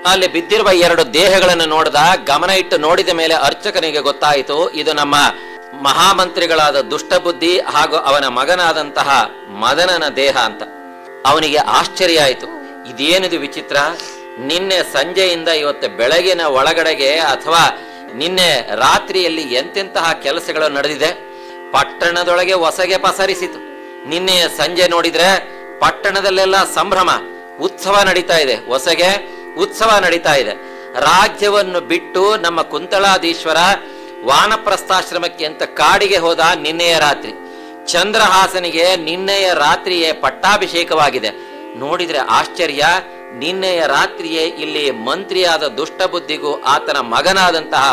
ಅಲ್ಲಿ ಬಿದ್ದಿರುವ ಎರಡು ದೇಹಗಳನ್ನು ನೋಡಿದ ಗಮನ ಇಟ್ಟು ನೋಡಿದ ಮೇಲೆ ಅರ್ಚಕನಿಗೆ ಗೊತ್ತಾಯಿತು ಇದು ನಮ್ಮ ಮಹಾಮಂತ್ರಿಗಳಾದ ದುಷ್ಟಬುದ್ಧಿ ಹಾಗೂ ಅವನ ಮಗನಾದಂತಹ ಮದನನ ದೇಹ ಅಂತ ಅವನಿಗೆ ಆಶ್ಚರ್ಯ ಆಯಿತು ಇದೇನಿದು ವಿಚಿತ್ರ ನಿನ್ನೆ ಸಂಜೆಯಿಂದ ಇವತ್ತು ಬೆಳಗಿನ ಒಳಗಡೆಗೆ ಅಥವಾ ನಿನ್ನೆ ರಾತ್ರಿಯಲ್ಲಿ ಎಂತೆಂತಹ ಕೆಲಸಗಳು ನಡೆದಿದೆ ಪಟ್ಟಣದೊಳಗೆ ಹೊಸಗೆ ಪಸರಿಸಿತು ನಿನ್ನೆ ಸಂಜೆ ನೋಡಿದ್ರೆ ಪಟ್ಟಣದಲ್ಲೆಲ್ಲ ಸಂಭ್ರಮ ಉತ್ಸವ ನಡೀತಾ ಇದೆ ಹೊಸಗೆ ಉತ್ಸವ ನಡೀತಾ ಇದೆ ರಾಜ್ಯವನ್ನು ಬಿಟ್ಟು ನಮ್ಮ ಕುಂತಳಾದೀಶ್ವರ ವಾನಪ್ರಸ್ಥಾಶ್ರಮಕ್ಕೆ ಅಂತ ಕಾಡಿಗೆ ಹೋದ ನಿನ್ನೆಯ ರಾತ್ರಿ ಚಂದ್ರಹಾಸನಿಗೆ ನಿನ್ನೆಯ ರಾತ್ರಿಯೇ ಪಟ್ಟಾಭಿಷೇಕವಾಗಿದೆ ನೋಡಿದ್ರೆ ಆಶ್ಚರ್ಯ ನಿನ್ನೆಯ ರಾತ್ರಿಯೇ ಇಲ್ಲಿ ಮಂತ್ರಿಯಾದ ದುಷ್ಟಬುದ್ಧಿಗೂ ಆತನ ಮಗನಾದಂತಹ